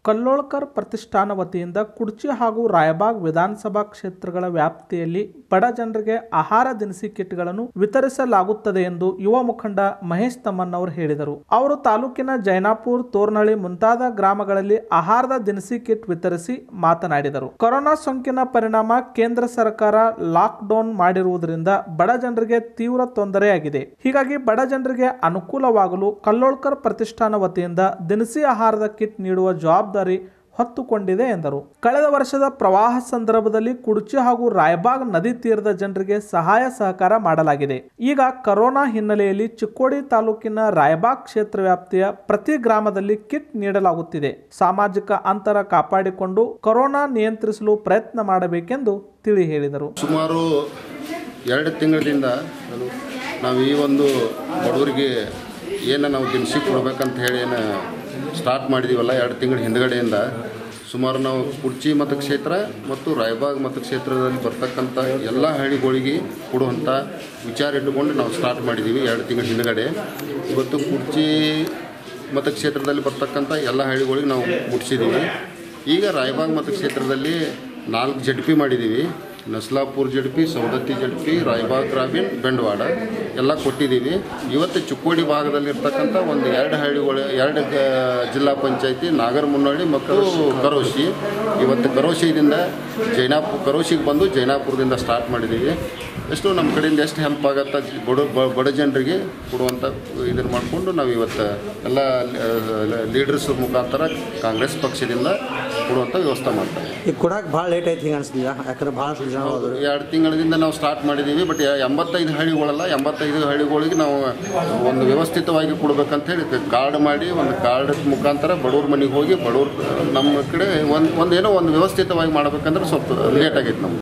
ಕಲ್ಲೋಳ್ಕರ್ ಪ್ರತಿಷ್ಠಾನ ವತಿಯಿಂದ ಕುಡ್ಚಿ ಹಾಗೂ ರಾಯಬಾಗ್ ವಿಧಾನಸಭಾ ಕ್ಷೇತ್ರಗಳ ವ್ಯಾಪ್ತಿಯಲ್ಲಿ ಬಡ ಜನರಿಗೆ ಆಹಾರ ದಿನಸಿ ಕಿಟ್ಗಳನ್ನು ವಿತರಿಸಲಾಗುತ್ತದೆ ಎಂದು ಯುವ ಮುಖಂಡ ಮಹೇಶ್ ತಮ್ಮನ್ ಅವರು ಹೇಳಿದರು ಅವರು ತಾಲೂಕಿನ ಜೈನಾಪುರ್ ತೋರ್ನಹಳ್ಳಿ ಮುಂತಾದ ಗ್ರಾಮಗಳಲ್ಲಿ ಆಹಾರದ ದಿನಸಿ ಕಿಟ್ ವಿತರಿಸಿ ಮಾತನಾಡಿದರು ಕೊರೋನಾ ಸೋಂಕಿನ ಪರಿಣಾಮ ಕೇಂದ್ರ ಸರ್ಕಾರ ಲಾಕ್ ಡೌನ್ ಮಾಡಿರುವುದರಿಂದ ಬಡ ಜನರಿಗೆ ತೀವ್ರ ತೊಂದರೆಯಾಗಿದೆ ಹೀಗಾಗಿ ಬಡ ಜನರಿಗೆ ಅನುಕೂಲವಾಗಲು ಕಲ್ಲೋಳ್ಕರ್ ಪ್ರತಿಷ್ಠಾನ ವತಿಯಿಂದ ದಿನಸಿ ಆಹಾರದ ಕಿಟ್ ನೀಡುವ ಜವಾಬ್ದಾರಿ ಹೊತ್ತುಕೊಂಡಿದೆ ಎಂದರು ಕಳೆದ ವರ್ಷದ ಪ್ರವಾಹ ಸಂದರ್ಭದಲ್ಲಿ ಕುಡ್ಚಿ ಹಾಗೂ ರಾಯಬಾಗ್ ನದಿ ತೀರದ ಜನರಿಗೆ ಸಹಾಯ ಸಹಕಾರ ಮಾಡಲಾಗಿದೆ ಈಗ ಕರೋನಾ ಹಿನ್ನೆಲೆಯಲ್ಲಿ ಚಿಕ್ಕೋಡಿ ತಾಲೂಕಿನ ರಾಯಬಾಗ್ ಕ್ಷೇತ್ರ ವ್ಯಾಪ್ತಿಯ ಪ್ರತಿ ಗ್ರಾಮದಲ್ಲಿ ಕಿಟ್ ನೀಡಲಾಗುತ್ತಿದೆ ಸಾಮಾಜಿಕ ಅಂತರ ಕಾಪಾಡಿಕೊಂಡು ಕೊರೋನಾ ನಿಯಂತ್ರಿಸಲು ಪ್ರಯತ್ನ ಮಾಡಬೇಕೆಂದು ತಿಳಿ ಹೇಳಿದರು ಸುಮಾರು ಎರಡು ತಿಂಗಳಿಂದ ನಾವು ಈ ಒಂದು ಬಡವರಿಗೆ ಏನು ನಾವು ದಿನಸಿ ಕೊಡ್ಬೇಕಂತ ಹೇಳಿ ಏನು ಸ್ಟಾರ್ಟ್ ಮಾಡಿದ್ದೀವಲ್ಲ ಎರಡು ತಿಂಗಳ ಹಿಂದ್ಗಡೆಯಿಂದ ಸುಮಾರು ನಾವು ಕುರ್ಚಿ ಮತಕ್ಷೇತ್ರ ಮತ್ತು ರಾಯಬಾಗ್ ಮತಕ್ಷೇತ್ರದಲ್ಲಿ ಬರ್ತಕ್ಕಂಥ ಎಲ್ಲ ಹಳ್ಳಿಗಳಿಗೆ ಕೊಡುವಂಥ ವಿಚಾರ ಇಟ್ಟುಕೊಂಡು ನಾವು ಸ್ಟಾರ್ಟ್ ಮಾಡಿದ್ದೀವಿ ಎರಡು ತಿಂಗಳ ಹಿಂದ್ಗಡೆ ಇವತ್ತು ಕುರ್ಚಿ ಮತಕ್ಷೇತ್ರದಲ್ಲಿ ಬರ್ತಕ್ಕಂಥ ಎಲ್ಲ ಹಳ್ಳಿಗಳಿಗೆ ನಾವು ಮುಟ್ಟಿಸಿದ್ದೀವಿ ಈಗ ರಾಯಬಾಗ್ ಮತಕ್ಷೇತ್ರದಲ್ಲಿ ನಾಲ್ಕು ಜಡ್ ಪಿ ಮಾಡಿದ್ದೀವಿ Naslapur Z P Saundatti Z P Raybag ಗ್ರಾಮೀಣ್ ಬೆಂಡವಾಡ ಎಲ್ಲ ಕೊಟ್ಟಿದ್ದೀವಿ ಇವತ್ತು ಚಿಕ್ಕೋಡಿ ಭಾಗದಲ್ಲಿರ್ತಕ್ಕಂಥ ಒಂದು ಎರಡು ಹಳ್ಳಿಗಳು ಎರಡು ಗ- ಜಿಲ್ಲಾ ಪಂಚಾಯತಿ ನಾಗರಮುನ್ನಳ್ಳಿ ಮತ್ತು ಕರೋಶಿ ಇವತ್ತು ಕರೋಶಿದಿಂದ ಜೈನಾಪುರ ಕರೋಶಿಗೆ ಬಂದು ಜೈನಾಪುರದಿಂದ ಸ್ಟಾರ್ಟ್ ಮಾಡಿದ್ದೀವಿ ಎಷ್ಟು ನಮ್ಮ ಕಡೆಯಿಂದ ಎಷ್ಟು ಹೆಲ್ಪ್ ಆಗತ್ತೆ ಬಡ ಬ- ಬಡ ಜನರಿಗೆ ಕೊಡುವಂಥ ಇದನ್ನು ಮಾಡಿಕೊಂಡು ನಾವು ಇವತ್ತು ಎಲ್ಲ ಲೀಡರ್ಸ್ ಮುಖಾಂತರ ಕಾಂಗ್ರೆಸ್ ಪಕ್ಷದಿಂದ ಕೊಡುವಂಥ ವ್ಯವಸ್ಥೆ ಮಾಡ್ತಾರೆ ಈಗ ಕೊಡಕ್ಕೆ ಭಾಳ ಲೇಟ್ ಐತಿ ಹಿಂಗೆ ಅನಿಸ್ತಿದ್ಯಾ ಯಾಕಂದ್ರೆ ಭಾಳಷ್ಟು ಜನ ಹೋದ್ರು ಎರಡು ತಿಂಗಳಿಂದ ನಾವು ಸ್ಟಾರ್ಟ್ ಮಾಡಿದ್ದೀವಿ ಬಟ್ ಎಂಬತ್ತೈದು ಹಳ್ಳಿಗಳಲ್ಲ ಎಂಬತ್ತೈದು ಹಳ್ಳಿಗಳಿಗೆ ನಾವು ಒಂದು ವ್ಯವಸ್ಥಿತವಾಗಿ ಕೊಡ್ಬೇಕಂತ ಹೇಳಿ ಕಾರ್ಡ್ ಮಾಡಿ ಒಂದು ಕಾರ್ಡ್ ಮುಖಾಂತರ ಬಡವ್ರ ಮನೆಗೆ ಹೋಗಿ ಬಡವ್ರ ನಮ್ಮ ಕಡೆ ಒಂದು ಒಂದೇನೋ ಒಂದು ವ್ಯವಸ್ಥಿತವಾಗಿ ಮಾಡ್ಬೇಕಂದ್ರೆ ಸ್ವಲ್ಪ ಲೇಟ್ ಆಗೈತೆ ನಮ್ಗೆ